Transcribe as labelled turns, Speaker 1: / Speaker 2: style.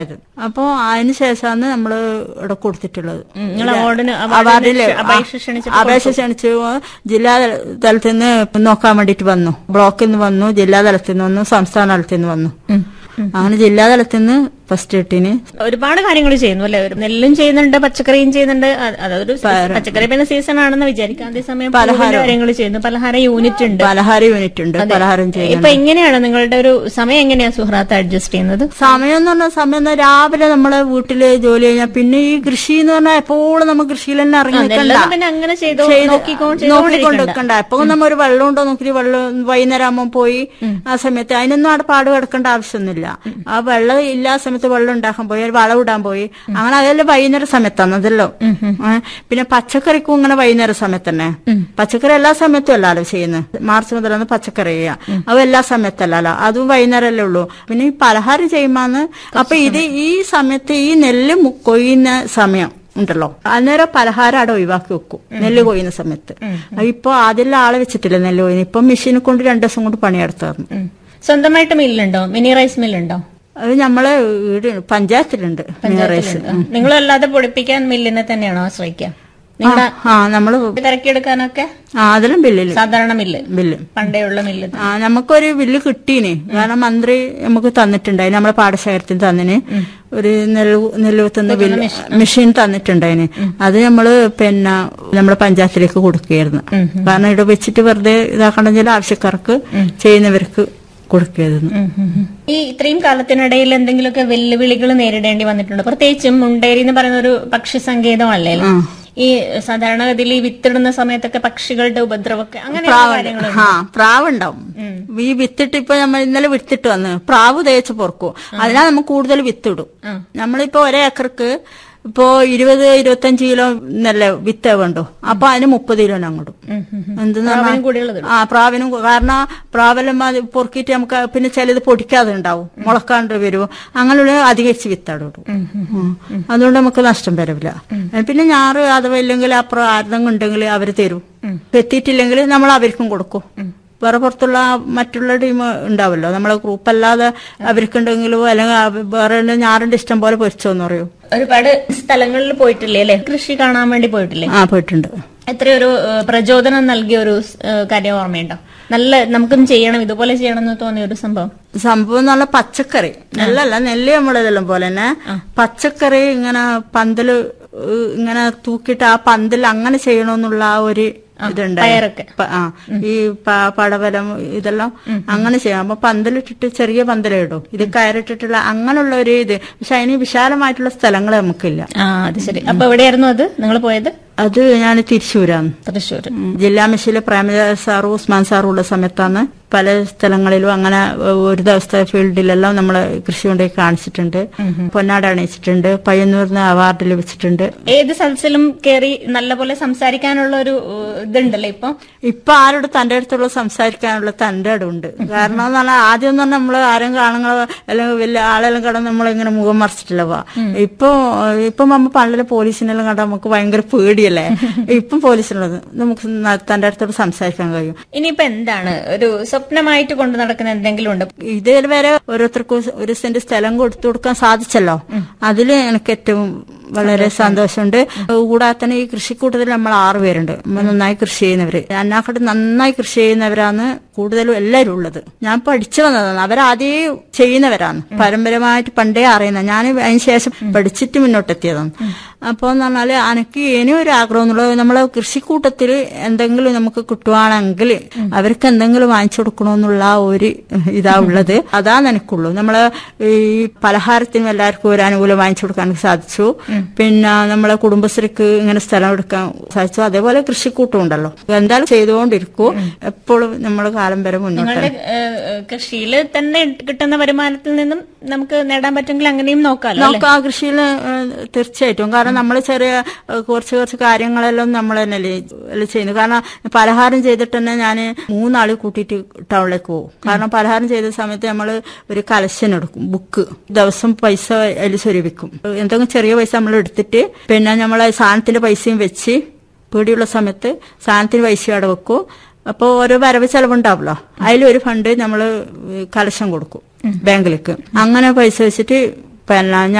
Speaker 1: അപ്പോ അതിന് ശേഷമാണ് നമ്മള് ഇവിടെ കൊടുത്തിട്ടുള്ളത്
Speaker 2: നിങ്ങൾ അവാർഡിന്
Speaker 1: അവാർഡില്
Speaker 2: അപേക്ഷ ക്ഷണിച്ചിട്ട്
Speaker 1: അപേക്ഷ ക്ഷണിച്ചു ജില്ലാ തലത്തിൽ നിന്ന് നോക്കാൻ വേണ്ടിട്ട് വന്നു ബ്ലോക്കിൽ നിന്ന് വന്നു ജില്ലാ തലത്തിൽ നിന്ന് വന്നു സംസ്ഥാന തലത്തിൽ നിന്ന് വന്നു അങ്ങനെ ജില്ലാ തലത്തിൽ നിന്ന് ഫസ്റ്റ് കിട്ടീന്
Speaker 2: ഒരുപാട് കാര്യങ്ങൾ ചെയ്യുന്നു അല്ലെ ഒരു നെല്ലും ചെയ്യുന്നുണ്ട് പച്ചക്കറിയും ചെയ്യുന്നുണ്ട് അ- അതൊരു പച്ചക്കറി പിന്നെ സീസൺ ആണെന്ന് വിചാരിക്കാം അതേസമയം പൂവിന്റെ കാര്യങ്ങൾ ചെയ്യുന്നു പലഹാര യൂണിറ്റ് ഉണ്ട്
Speaker 1: പലഹാര യൂണിറ്റ് ഉണ്ട് പലഹാരം ചെയ്യുന്നു
Speaker 2: ഇപ്പൊ എങ്ങനെയാണ് നിങ്ങളുടെ ഒരു സമയം എങ്ങനെയാ സുഹൃത്ത് അഡ്ജസ്റ്റ് ചെയ്യുന്നത്
Speaker 1: സമയം എന്ന് പറഞ്ഞ സമയം എന്ന് രാവിലെ നമ്മളെ വീട്ടില് ജോലി കഴിഞ്ഞാൽ പിന്നെ ഈ കൃഷി എന്ന് പറഞ്ഞാൽ എപ്പോഴും നമ്മൾ കൃഷിയിൽ തന്നെ ഇറങ്ങി നിൽക്കണ്ട
Speaker 2: നെല്ലൊന്നും പിന്നെ അങ്ങനെ ചെയ്തോ നോക്കിക്കോ
Speaker 1: നോക്കിക്കൊണ്ട് നിൽക്കണ്ട എപ്പോ നമ്മ ഒരു വെള്ളം ഉണ്ടോ നോക്കി വെള്ളം വൈകുന്നേരം ആകുമ്പോൾ പോയി ആ സമയത്ത് അതിനൊന്നും അവിടെ പാട് കിടക്കേണ്ട ആവശ്യമൊന്നുമില്ല ആ വെള്ളം ഇല്ലാ സമയത്ത് വെള്ളം ഉണ്ടാക്കാൻ പോയി ഒരു വളം ഇടാൻ പോയി അങ്ങനെ അതെല്ലാം വൈകുന്നേര സമയത്താണ് അതല്ലോ ഏ, പിന്നെ പച്ചക്കറിക്കും ഇങ്ങനെ വൈകുന്നേര സമയത്ത് തന്നെ പച്ചക്കറി എല്ലാ സമയത്തും അല്ലല്ലോ ചെയ്യുന്നത് മാർച്ച് മുതലാണ് പച്ചക്കറി ചെയ്യുക അത് എല്ലാ സമയത്തല്ലല്ലോ അതും വൈകുന്നേരമല്ലേ ഉള്ളൂ പിന്നെ ഈ പലഹാരം ചെയ്യുമ്പോന്ന് അപ്പൊ ഇത് ഈ സമയത്ത് ഈ നെല്ല് മു- കൊയ്യുന്ന സമയം ഉണ്ടല്ലോ അന്നേരം പലഹാരം അവിടെ ഒഴിവാക്കി വെക്കും നെല്ല് കൊയ്യുന്ന സമയത്ത് ഇപ്പൊ ആദ്യം ആളെ വെച്ചിട്ടില്ല നെല്ല് കൊയ്യുന്ന ഇപ്പൊ മെഷീനെ കൊണ്ട് രണ്ടു ദിവസം കൊണ്ട് പണിയെടുത്തു തന്നു
Speaker 2: ഉം. സ്വന്തമായിട്ട് മില്ലുണ്ടോ മിനി റൈസ് മില്ലുണ്ടോ
Speaker 1: അത് നമ്മളെ വീട് പഞ്ചായത്തിലുണ്ട് റൈസ്
Speaker 2: നിങ്ങളല്ലാതെ പൊടിപ്പിക്കാൻ മില്ലിനെ തന്നെയാണോ ആശ്രയിക്കുക നിങ്ങളുടെ
Speaker 1: ആ നമ്മള്
Speaker 2: തിരക്കിയെടുക്കാനൊക്കെ
Speaker 1: ആ അതെല്ലാം ബില്ലില്
Speaker 2: സാധാരണ മില്ല്
Speaker 1: ബില്ല്
Speaker 2: പണ്ടേ ഉള്ള മില്ല്
Speaker 1: ആ നമുക്കൊരു ബില്ല് കിട്ടീന് കാരണം മന്ത്രി നമുക്ക് തന്നിട്ടുണ്ടായിന് നമ്മളെ പാടശേഖരത്തിന് തന്നിന് ഒരു നെല്ല് നെല്ലുകുത്തുന്ന ബില്ല് മെഷീൻ തന്നിട്ടുണ്ടായിന് അത് നമ്മള് പിന്നെ നമ്മളെ പഞ്ചായത്തിലേക്ക് കൊടുക്കുകയായിരുന്നു കാരണം ഇവിടെ വെച്ചിട്ട് വെറുതെ ഇതാക്കണമെങ്കിൽ ആവശ്യക്കാർക്ക് ചെയ്യുന്നവർക്ക് കൊടുക്കുകയായിരുന്നു
Speaker 2: ഉം ഉം ഉം. ഈ ഇത്രയും കാലത്തിനിടയിൽ എന്തെങ്കിലുമൊക്കെ വെല്ലുവിളികൾ നേരിടേണ്ടി വന്നിട്ടുണ്ട് പ്രത്യേകിച്ചും മുണ്ടേരി എന്ന് പറയുന്ന ഒരു പക്ഷി സങ്കേതമല്ലേ ഈ സാധാരണഗതിയിൽ ഈ വിത്തിടുന്ന സമയത്തൊക്കെ പക്ഷികളുടെ ഉപദ്രവമൊക്കെ അങ്ങനെയുള്ള കാര്യങ്ങൾ
Speaker 1: ആ പ്രാവുണ്ടാവും ഈ വിത്തിട്ട് ഇപ്പൊ നമ്മൾ ഇന്നലെ വിത്തിട്ട് വന്ന് പ്രാവ് തേച്ച് പൊറക്കും അതിനാൽ നമുക്ക് കൂടുതൽ വിത്തിടും നമ്മളിപ്പോ ഒരേക്കർക്ക് ഇപ്പോ ഇരുപത് ഇരുപത്തഞ്ച് കിലോ നെല്ല് വിത്ത് വേണ്ടു അപ്പൊ അതിന് മുപ്പത് കിലോ അങ്ങോട്ടും എന്തെന്ന്
Speaker 2: പ്രാവിനും കൂടിയുള്ളത്
Speaker 1: ആ പ്രാവിനും കൂ- കാരണം പ്രാവെല്ലാം അത് പൊറുക്കിയിട്ട് നമുക്ക് പിന്നെ ചിലത് പൊടിക്കാതെ ഉണ്ടാവും മുളക്കാണ്ട് വരും അങ്ങനെയുള്ള അധികരിച്ച് വിത്തടോടും അതുകൊണ്ട് നമുക്ക് നഷ്ടം വരില്ല പിന്നെ ഞാറ് അഥവാ ഇല്ലെങ്കിൽ അപ്പുറം ആരുടെങ്കിലും ഉണ്ടെങ്കിൽ അവര് തരും എത്തിയിട്ടില്ലെങ്കിൽ നമ്മൾ അവർക്കും കൊടുക്കും വേറെ പുറത്തുള്ള മറ്റുള്ള ടീം ഉണ്ടാവല്ലോ നമ്മളെ ഗ്രൂപ്പ് അല്ലാതെ അവർക്കുണ്ടെങ്കിലോ അല്ലെങ്കിൽ അവ- വേറെ ഞാറിന്റെ ഇഷ്ടം പോലെ പൊരിച്ചോന്ന് പറയും
Speaker 2: ഒരുപാട് സ്ഥലങ്ങളിൽ പോയിട്ടില്ലേ അല്ലെ കൃഷി കാണാൻ വേണ്ടി പോയിട്ടില്ലേ
Speaker 1: ആ പോയിട്ടുണ്ട്
Speaker 2: എത്രയൊരു ഏഹ്, പ്രചോദനം നൽകിയ ഒരു ഏഹ്, കാര്യം ഓർമ്മയുണ്ടോ നല്ല നമുക്കും ചെയ്യണം ഇതുപോലെ ചെയ്യണം എന്ന് തോന്നിയ ഒരു സംഭവം
Speaker 1: സംഭവം എന്ന് പറഞ്ഞാൽ പച്ചക്കറി നെല്ലല്ല നെല്ല് നമ്മളിതെല്ലാം പോലെ തന്നെ പച്ചക്കറി ഇങ്ങനെ പന്തല് ഏഹ്, ഇങ്ങനെ തൂക്കിയിട്ട് ആ പന്തൽ അങ്ങനെ ചെയ്യണമെന്നുള്ള ആ ഒരു ഇതുണ്ട്
Speaker 2: പയറൊക്കെ.
Speaker 1: ആ ഈ പ- പടവലം ഇതെല്ലാം അങ്ങനെ ചെയ്യാം അപ്പൊ പന്തലിട്ടിട്ട് ചെറിയ പന്തലേ ഇടും ഇത് കയറിട്ടിട്ടുള്ള അങ്ങനെയുള്ള ഒരു ഇത് പക്ഷെ അതിന് വിശാലമായിട്ടുള്ള സ്ഥലങ്ങൾ നമുക്കില്ല
Speaker 2: ആ അത് ശരി അപ്പൊ എവിടെയായിരുന്നു അത് നിങ്ങൾ പോയത്
Speaker 1: അത് ഞാൻ തിരിച്ചൂരാന്ന്
Speaker 2: തൃശ്ശൂർ
Speaker 1: ഉം. ജില്ലാ മിഷനിലെ പ്രേമരാജ സാറും ഉസ്മാൻ സാറും ഉള്ള സമയത്താണ് പല സ്ഥലങ്ങളിലും അങ്ങനെ ഒരു ദിവസത്തെ ഫീൽഡിലെല്ലാം നമ്മൾ കൃഷി കൊണ്ടുപോയി കാണിച്ചിട്ടുണ്ട് പൊന്നാട് അണിയിച്ചിട്ടുണ്ട് പയ്യന്നൂരിന് അവാർഡ് ലഭിച്ചിട്ടുണ്ട്
Speaker 2: ഏത് സദസ്സിലും കയറി നല്ലപോലെ സംസാരിക്കാനുള്ള ഒരു ഏഹ്, ഇതുണ്ടല്ലേ ഇപ്പൊ
Speaker 1: ഇപ്പൊ ആരോട് തന്റെ അടുത്തുള്ള സംസാരിക്കാനുള്ള തന്റെ ഇടമുണ്ട് കാരണം എന്ന് പറഞ്ഞാൽ ആദ്യം എന്ന് പറഞ്ഞാൽ നമ്മള് ആരും കാണുങ്ങളോ അല്ലെങ്കിൽ വലിയ ആളെല്ലാം കടന്ന് നമ്മളിങ്ങനെ മുഖം മറിച്ചിട്ടില്ല പോവാ ഇപ്പൊ ഇപ്പൊ നമ്മ പണ്ടിലെ പോലീസിനെല്ലാം കണ്ടാൽ നമുക്ക് ഭയങ്കര പേടിയല്ലേ ഇപ്പം പോലീസിനുള്ളത് നമുക്ക് ന- തന്റെ അടുത്തോട് സംസാരിക്കാൻ കഴിയും
Speaker 2: ഇനിയിപ്പോ എന്താണ് ഒരു സ്വപ്നമായിട്ട് കൊണ്ടു നടക്കുന്ന എന്തെങ്കിലും ഉണ്ട്
Speaker 1: ഇതുവരെ ഓരോരുത്തർക്കും ഒരു സെന്റ് സ്ഥലം കൊടുത്തു കൊടുക്കാൻ സാധിച്ചല്ലോ അതില് എനിക്ക് ഏറ്റവും വളരെ സന്തോഷമുണ്ട് കൂടാതെ തന്നെ ഈ കൃഷിക്കൂട്ടത്തിൽ നമ്മൾ ആറ് പേരുണ്ട് നമ്മൾ നന്നായി കൃഷി ചെയ്യുന്നവര് അന്നാക്കട്ട് നന്നായി കൃഷി ചെയ്യുന്നവരാണ് കൂടുതലും എല്ലാവരും ഉള്ളത് ഞാൻ പഠിച്ചു വന്നതാണ് അവരാദ്യം ചെയ്യുന്നവരാണ് പരമ്പരമായിട്ട് പണ്ടേ അറിയുന്ന ഞാൻ അതിന് ശേഷം പഠിച്ചിട്ട് മുന്നോട്ടെത്തിയതാണ് അപ്പൊ എന്ന് പറഞ്ഞാല് എനിക്ക് ഇനിയും ഒരു ആഗ്രഹം എന്നുള്ളത് നമ്മളെ കൃഷിക്കൂട്ടത്തിൽ എന്തെങ്കിലും നമുക്ക് കിട്ടുവാണെങ്കിൽ അവർക്ക് എന്തെങ്കിലും വാങ്ങിച്ചു കൊടുക്കണമെന്നുള്ള ആ ഒരു ഇതാ ഉള്ളത് അതാണ് എനിക്കുള്ളൂ നമ്മള് ഈ പലഹാരത്തിനും എല്ലാവർക്കും ഒരു അനുകൂലം വാങ്ങിച്ചു കൊടുക്കാൻ സാധിച്ചു പിന്നെ നമ്മളെ കുടുംബശ്രീക്ക് ഇങ്ങനെ സ്ഥലം എടുക്കാൻ സാധിച്ചു അതേപോലെ കൃഷിക്കൂട്ടം ഉണ്ടല്ലോ എന്തായാലും ചെയ്തുകൊണ്ടിരിക്കൂ എപ്പോഴും നമ്മൾ കാലം വരെ മുന്നോട്ട്
Speaker 2: നിങ്ങളുടെ കൃഷിയിൽ തന്നെ കിട്ടുന്ന വരുമാനത്തിൽ നിന്നും നമുക്ക് നേടാൻ പറ്റുമെങ്കിൽ അങ്ങനെയും നോക്കാലോ അല്ലെ
Speaker 1: നമുക്ക് ആ കൃഷിയിൽ തീർച്ചയായിട്ടും കാരണം നമ്മൾ ചെറിയ ഏഹ്, കുറച്ച് കുറച്ച് കാര്യങ്ങളെല്ലാം നമ്മൾ തന്നെ അല്ലേ ചെയ്യുന്നത് കാരണം പലഹാരം ചെയ്തിട്ട് തന്നെ ഞാൻ മൂന്നാള് കൂട്ടിയിട്ട് ടൗണിലേക്ക് പോകും കാരണം പലഹാരം ചെയ്ത സമയത്ത് നമ്മൾ ഒരു കലശൻ എടുക്കും ബുക്ക് ദിവസം പൈസ അതിൽ സ്വരൂപിക്കും എന്തെങ്കിലും ചെറിയ പൈസ നമ്മൾ എടുത്തിട്ട് പിന്നെ നമ്മളെ സാധനത്തിന്റെ പൈസയും വെച്ച് പേടിയുള്ള സമയത്ത് സാധനത്തിന് പൈസ അവിടെ വെക്കും അപ്പോൾ ഓരോ വരവ് ചെലവുണ്ടാവുമല്ലോ അതിലൊരു ഫണ്ട് നമ്മൾ കലശം കൊടുക്കും ബാങ്കിലേക്ക് അങ്ങനെ പൈസ വെച്ചിട്ട് കുഴപ്പമില്ല